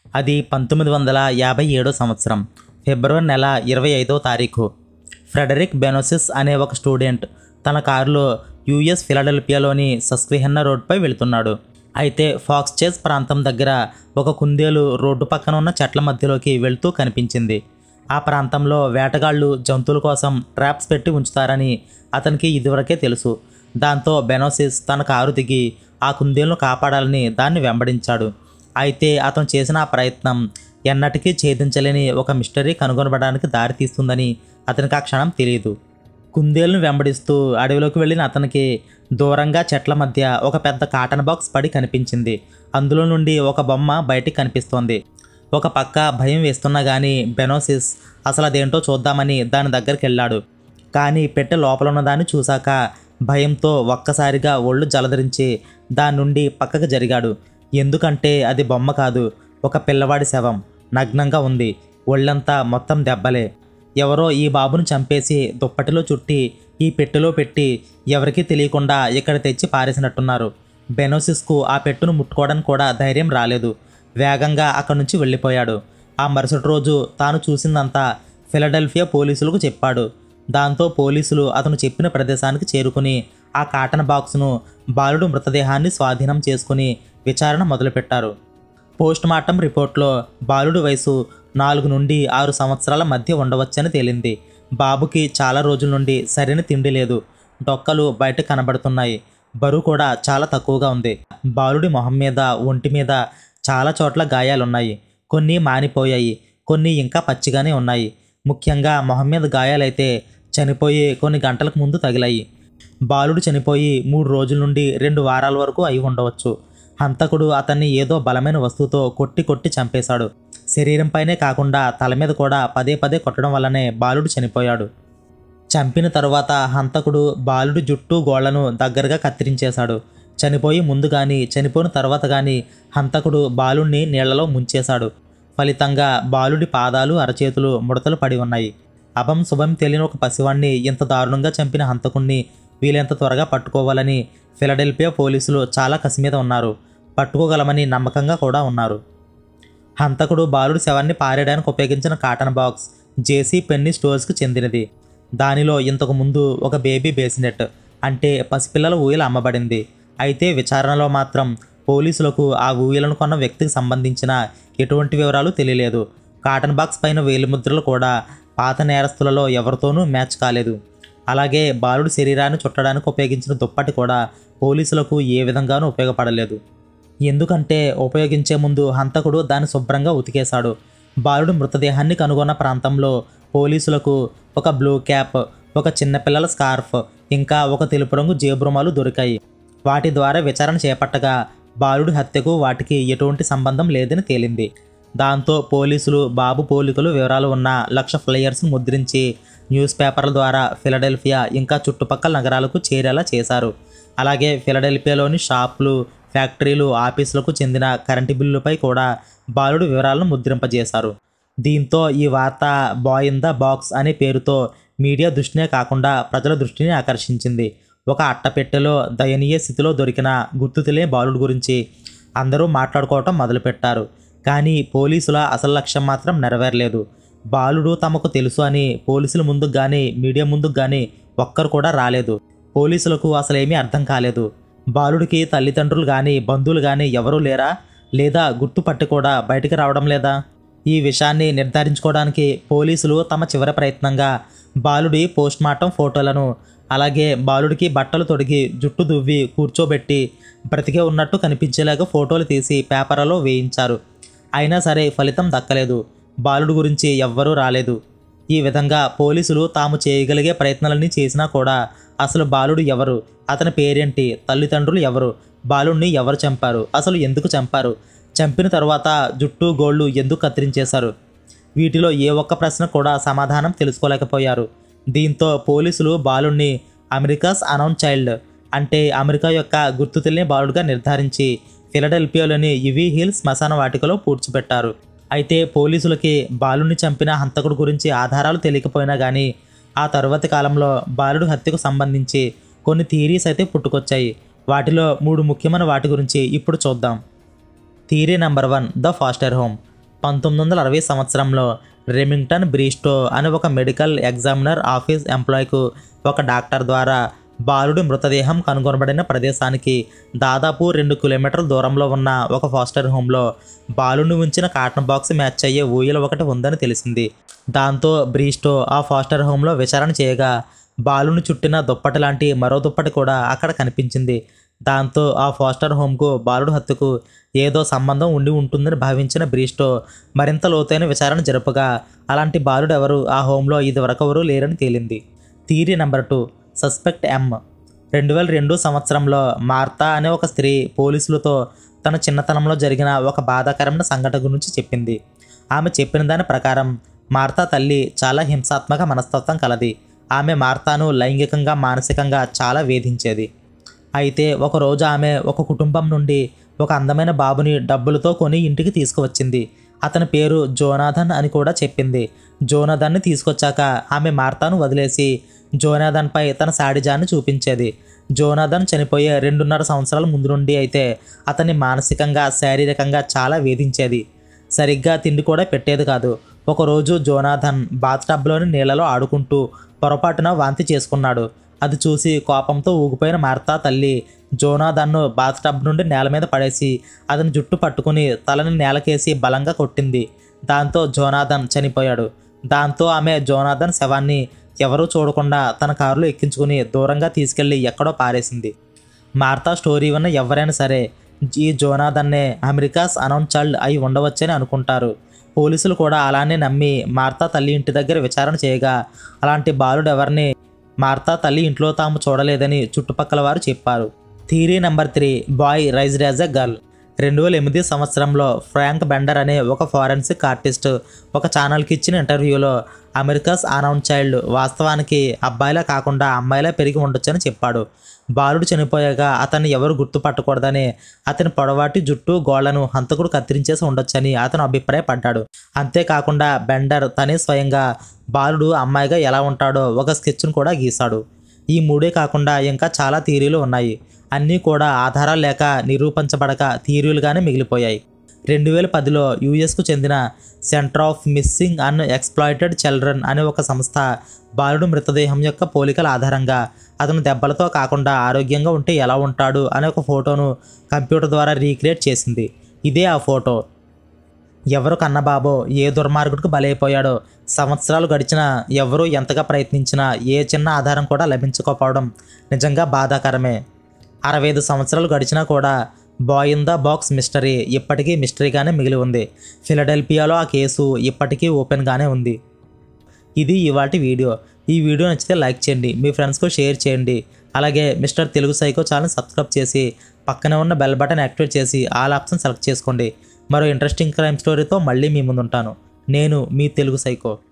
అది పంతొమ్మిది వందల యాభై ఏడో సంవత్సరం ఫిబ్రవరి నెల ఇరవై ఐదో తారీఖు ఫ్రెడరిక్ బెనోసిస్ అనే ఒక స్టూడెంట్ తన కారులో యుఎస్ ఫిలడెల్ఫియాలోని సస్క్విహెన్నా రోడ్పై వెళుతున్నాడు అయితే ఫాక్స్ చేస్ ప్రాంతం దగ్గర ఒక కుందేలు రోడ్డు పక్కన ఉన్న చెట్ల మధ్యలోకి వెళ్తూ కనిపించింది ఆ ప్రాంతంలో వేటగాళ్ళు జంతువుల కోసం ట్రాప్స్ పెట్టి ఉంచుతారని అతనికి ఇదివరకే తెలుసు దాంతో బెనోసిస్ తన కారు దిగి ఆ కుందేలును కాపాడాలని దాన్ని వెంబడించాడు అయితే అతను చేసిన ఆ ప్రయత్నం ఎన్నటికీ ఛేదించలేని ఒక మిస్టరీ కనుగొనబడడానికి దారితీస్తుందని అతనికి ఆ క్షణం తెలియదు కుందేలును వెంబడిస్తూ అడవిలోకి వెళ్ళిన అతనికి దూరంగా చెట్ల మధ్య ఒక పెద్ద కాటన్ బాక్స్ పడి కనిపించింది అందులో నుండి ఒక బొమ్మ బయటికి కనిపిస్తోంది ఒక పక్క భయం వేస్తున్నా కానీ బెనోసిస్ అసలు అదేంటో చూద్దామని దాని దగ్గరికి వెళ్ళాడు కానీ పెట్టె లోపల ఉన్న దాన్ని చూశాక భయంతో ఒక్కసారిగా ఒళ్ళు జలధరించి దాని నుండి పక్కకు జరిగాడు ఎందుకంటే అది బొమ్మ కాదు ఒక పిల్లవాడి శవం నగ్నంగా ఉంది ఒళ్ళంతా మొత్తం దెబ్బలే ఎవరో ఈ బాబును చంపేసి దుప్పటిలో చుట్టి ఈ పెట్టెలో పెట్టి ఎవరికీ తెలియకుండా ఇక్కడ తెచ్చి పారేసినట్టున్నారు బెనోసిస్కు ఆ పెట్టును ముట్టుకోవడానికి కూడా ధైర్యం రాలేదు వేగంగా అక్కడి నుంచి వెళ్ళిపోయాడు ఆ మరుసటి రోజు తాను చూసిందంతా ఫిలడెల్ఫియా పోలీసులకు చెప్పాడు దాంతో పోలీసులు అతను చెప్పిన ప్రదేశానికి చేరుకుని ఆ కాటన్ బాక్స్ను బాలుడు మృతదేహాన్ని స్వాధీనం చేసుకుని విచారణ మొదలుపెట్టారు పోస్ట్ మార్టం రిపోర్ట్లో బాలుడి వయసు నాలుగు నుండి ఆరు సంవత్సరాల మధ్య ఉండవచ్చని తేలింది బాబుకి చాలా రోజుల నుండి సరైన తిండి లేదు డొక్కలు బయట కనబడుతున్నాయి బరువు కూడా చాలా తక్కువగా ఉంది బాలుడి మొహం మీద ఒంటి మీద చాలా చోట్ల గాయాలున్నాయి కొన్ని మానిపోయాయి కొన్ని ఇంకా పచ్చిగానే ఉన్నాయి ముఖ్యంగా మొహం మీద గాయాలైతే చనిపోయి కొన్ని గంటలకు ముందు తగిలాయి బాలుడు చనిపోయి మూడు రోజుల నుండి రెండు వారాల వరకు అయి ఉండవచ్చు హంతకుడు అతన్ని ఏదో బలమైన వస్తువుతో కొట్టి కొట్టి చంపేశాడు శరీరంపైనే కాకుండా తల మీద కూడా పదే పదే కొట్టడం వల్లనే బాలుడు చనిపోయాడు చంపిన తరువాత హంతకుడు బాలుడి జుట్టు గోళ్లను దగ్గరగా కత్తిరించేశాడు చనిపోయి ముందు కానీ చనిపోయిన తర్వాత కానీ హంతకుడు బాలుణ్ణి నీళ్లలో ముంచేశాడు ఫలితంగా బాలుడి పాదాలు అరచేతులు ముడతలు పడి ఉన్నాయి అభం శుభం తెలియని ఒక పసివాణ్ణి ఇంత దారుణంగా చంపిన హంతకుణ్ణి వీలెంత త్వరగా పట్టుకోవాలని ఫిలడెల్ఫియా పోలీసులు చాలా కసి మీద ఉన్నారు పట్టుకోగలమని నమ్మకంగా కూడా ఉన్నారు హంతకుడు బాలుడి శవాన్ని పారేయడానికి ఉపయోగించిన కాటన్ బాక్స్ జేసీ పెన్నీ స్టోర్స్కి చెందినది దానిలో ఇంతకు ముందు ఒక బేబీ బేసినెట్ అంటే పసిపిల్లల ఊయల అమ్మబడింది అయితే విచారణలో మాత్రం పోలీసులకు ఆ ఊయలను కొన్న వ్యక్తికి సంబంధించిన ఎటువంటి వివరాలు తెలియలేదు కాటన్ బాక్స్ పైన వేలిముద్రలు కూడా పాత నేరస్తులలో ఎవరితోనూ మ్యాచ్ కాలేదు అలాగే బాలుడి శరీరాన్ని చుట్టడానికి ఉపయోగించిన దుప్పటి కూడా పోలీసులకు ఏ విధంగానూ ఉపయోగపడలేదు ఎందుకంటే ఉపయోగించే ముందు హంతకుడు దాన్ని శుభ్రంగా ఉతికేశాడు బాలుడు మృతదేహాన్ని కనుగొన్న ప్రాంతంలో పోలీసులకు ఒక బ్లూ క్యాప్ ఒక చిన్నపిల్లల స్కార్ఫ్ ఇంకా ఒక తెలుపు రంగు జేబురుమాలు దొరికాయి వాటి ద్వారా విచారణ చేపట్టగా బాలుడి హత్యకు వాటికి ఎటువంటి సంబంధం లేదని తేలింది దాంతో పోలీసులు బాబు పోలికలు వివరాలు ఉన్న లక్ష ఫ్లయర్స్ను ముద్రించి న్యూస్ పేపర్ల ద్వారా ఫిలడెల్ఫియా ఇంకా చుట్టుపక్కల నగరాలకు చేరేలా చేశారు అలాగే ఫిలడెల్ఫియాలోని షాపులు ఫ్యాక్టరీలు ఆఫీసులకు చెందిన కరెంటు బిల్లుపై కూడా బాలుడు వివరాలను ముద్రింపజేశారు దీంతో ఈ వార్త బాయ్ ఇన్ ద బాక్స్ అనే పేరుతో మీడియా దృష్టినే కాకుండా ప్రజల దృష్టిని ఆకర్షించింది ఒక అట్టపెట్టెలో దయనీయ స్థితిలో దొరికిన గుర్తు తెలియని బాలుడు గురించి అందరూ మాట్లాడుకోవటం మొదలుపెట్టారు కానీ పోలీసుల అసలు లక్ష్యం మాత్రం నెరవేరలేదు బాలుడు తమకు తెలుసు అని పోలీసుల ముందుకు కానీ మీడియా ముందుకు కానీ ఒక్కరు కూడా రాలేదు పోలీసులకు అసలేమీ అర్థం కాలేదు బాలుడికి తల్లిదండ్రులు కానీ బంధువులు కానీ ఎవరూ లేరా లేదా గుర్తుపట్టి కూడా బయటికి రావడం లేదా ఈ విషయాన్ని నిర్ధారించుకోవడానికి పోలీసులు తమ చివరి ప్రయత్నంగా బాలుడి పోస్ట్ మార్టం ఫోటోలను అలాగే బాలుడికి బట్టలు తొడిగి జుట్టు దువ్వి కూర్చోబెట్టి బ్రతికే ఉన్నట్టు కనిపించేలాగా ఫోటోలు తీసి పేపర్లలో వేయించారు అయినా సరే ఫలితం దక్కలేదు బాలుడు గురించి ఎవ్వరూ రాలేదు ఈ విధంగా పోలీసులు తాము చేయగలిగే ప్రయత్నాలన్నీ చేసినా కూడా అసలు బాలుడు ఎవరు అతని పేరేంటి తల్లిదండ్రులు ఎవరు బాలుడిని ఎవరు చంపారు అసలు ఎందుకు చంపారు చంపిన తర్వాత జుట్టు గోళ్ళు ఎందుకు కత్తిరించేశారు వీటిలో ఏ ఒక్క ప్రశ్న కూడా సమాధానం తెలుసుకోలేకపోయారు దీంతో పోలీసులు బాలుణ్ణి అమెరికాస్ అనౌన్ చైల్డ్ అంటే అమెరికా యొక్క గుర్తు తెలియని బాలుడుగా నిర్ధారించి ఫిలడెల్ఫియాలోని ఇవి హిల్ శ్మశాన వాటికలో పూడ్చిపెట్టారు అయితే పోలీసులకి బాలుని చంపిన హంతకుడు గురించి ఆధారాలు తెలియకపోయినా కానీ ఆ తరువాతి కాలంలో బాలుడు హత్యకు సంబంధించి కొన్ని థీరీస్ అయితే పుట్టుకొచ్చాయి వాటిలో మూడు ముఖ్యమైన వాటి గురించి ఇప్పుడు చూద్దాం theory number one the foster home పంతొమ్మిది వందల అరవై సంవత్సరంలో రెమింగ్టన్ బ్రీస్టో అనే ఒక మెడికల్ ఎగ్జామినర్ ఆఫీస్ ఎంప్లాయ్కు ఒక డాక్టర్ ద్వారా బాలుడి మృతదేహం కనుగొనబడిన ప్రదేశానికి దాదాపు రెండు కిలోమీటర్ల దూరంలో ఉన్న ఒక ఫాస్టర్ హోమ్లో బాలుని ఉంచిన కాటన్ బాక్స్ మ్యాచ్ అయ్యే ఊయల ఒకటి ఉందని తెలిసింది దాంతో బ్రీస్టో ఆ ఫాస్టర్ హోమ్లో విచారణ చేయగా బాలుని చుట్టిన దుప్పటి లాంటి మరో దుప్పటి కూడా అక్కడ కనిపించింది దాంతో ఆ ఫాస్టర్ హోమ్కు బాలుడు హత్యకు ఏదో సంబంధం ఉండి ఉంటుందని భావించిన బ్రీస్టో మరింత లోతైన విచారణ జరుపగా అలాంటి బాలుడు ఎవరు ఆ హోంలో ఇదివరకు ఎవరు లేరని తేలింది థీరీ నెంబర్ టూ సస్పెక్ట్ ఎం రెండు వేల రెండు సంవత్సరంలో మార్తా అనే ఒక స్త్రీ పోలీసులతో తన చిన్నతనంలో జరిగిన ఒక బాధాకరమైన సంఘటన గురించి చెప్పింది ఆమె చెప్పిన దాని ప్రకారం మార్తా తల్లి చాలా హింసాత్మక మనస్తత్వం కలది ఆమె మార్తాను లైంగికంగా మానసికంగా చాలా వేధించేది అయితే ఒకరోజు ఆమె ఒక కుటుంబం నుండి ఒక అందమైన బాబుని డబ్బులతో కొని ఇంటికి తీసుకువచ్చింది అతని పేరు జోనాథన్ అని కూడా చెప్పింది జోనాథన్ని తీసుకొచ్చాక ఆమె మార్తాను వదిలేసి జోనాథన్పై తన సాడిజాన్ని చూపించేది జోనాథన్ చనిపోయే రెండున్నర సంవత్సరాల ముందు నుండి అయితే అతన్ని మానసికంగా శారీరకంగా చాలా వేధించేది సరిగ్గా తిండి కూడా పెట్టేది కాదు ఒకరోజు జోనాథన్ బాత్ టబ్లోని నీళ్ళలో ఆడుకుంటూ పొరపాటున వాంతి చేసుకున్నాడు అది చూసి కోపంతో ఊగిపోయిన మార్తా తల్లి జోనాథన్ను బాత్ టబ్ నుండి నేల మీద పడేసి అతని జుట్టు పట్టుకుని తలని నేలకేసి బలంగా కొట్టింది దాంతో జోనాథన్ చనిపోయాడు దాంతో ఆమె జోనాథన్ శవాన్ని ఎవరూ చూడకుండా తన కారులో ఎక్కించుకుని దూరంగా తీసుకెళ్లి ఎక్కడో పారేసింది మార్తా స్టోరీ విన్న ఎవరైనా సరే ఈ జోనాథన్నే అమెరికాస్ అనౌన్ చైల్డ్ అయి ఉండవచ్చని అనుకుంటారు పోలీసులు కూడా అలానే నమ్మి మార్తా తల్లి ఇంటి దగ్గర విచారణ చేయగా అలాంటి బాలుడు ఎవరిని మార్తా తల్లి ఇంట్లో తాము చూడలేదని చుట్టుపక్కల వారు చెప్పారు theory number three boy raised as a girl రెండు వేల ఎనిమిది సంవత్సరంలో ఫ్రాంక్ బెండర్ అనే ఒక ఫారెన్సిక్ ఆర్టిస్ట్ ఒక ఛానల్కి ఇచ్చిన ఇంటర్వ్యూలో అమెరికాస్ అనౌన్ చైల్డ్ వాస్తవానికి అబ్బాయిలా కాకుండా అమ్మాయిలా పెరిగి ఉండొచ్చని చెప్పాడు బాలుడు చనిపోయాక అతన్ని ఎవరు గుర్తుపట్టకూడదని అతని పొడవాటి జుట్టు గోళ్లను హంతకుడు కత్తిరించేసి ఉండొచ్చని అతను అభిప్రాయపడ్డాడు అంతేకాకుండా బెండర్ తనే స్వయంగా బాలుడు అమ్మాయిగా ఎలా ఉంటాడో ఒక స్కెచ్ను కూడా గీశాడు ఈ మూడే కాకుండా ఇంకా చాలా థియరీలు ఉన్నాయి అన్నీ కూడా ఆధారాలు లేక నిరూపించబడక థియరీలుగానే మిగిలిపోయాయి రెండు వేల పదిలో యుఎస్కు చెందిన centre of missing and exploited children అనే ఒక సంస్థ బాలుడు మృతదేహం యొక్క పోలికల ఆధారంగా అతను దెబ్బలతో కాకుండా ఆరోగ్యంగా ఉంటే ఎలా ఉంటాడు అనే ఒక ఫోటోను కంప్యూటర్ ద్వారా రీక్రియేట్ చేసింది ఇదే ఆ ఫోటో ఎవరు కన్నబాబో ఏ దుర్మార్గుడికి బలైపోయాడో సంవత్సరాలు గడిచినా ఎవరు ఎంతగా ప్రయత్నించినా ఏ చిన్న ఆధారం కూడా లభించకపోవడం నిజంగా బాధాకరమే అరవై ఐదు సంవత్సరాలు గడిచినా కూడా boy in the box mystery ఇప్పటికీ మిస్టరీగానే మిగిలి ఉంది ఫిలడెల్ఫియాలో ఆ కేసు ఇప్పటికీ ఓపెన్గానే ఉంది ఇది ఇవాటి వీడియో ఈ వీడియో నచ్చితే లైక్ చేయండి మీ ఫ్రెండ్స్కు షేర్ చేయండి అలాగే mister Telugu psycho channel subscribe చేసి పక్కనే ఉన్న బెల్ బటన్ యాక్టివేట్ చేసి ఆల్ ఆప్షన్ సెలెక్ట్ చేసుకోండి మరో ఇంట్రెస్టింగ్ క్రైమ్ స్టోరీతో మళ్ళీ మీ ముందుంటాను నేను మీ తెలుగు సైకో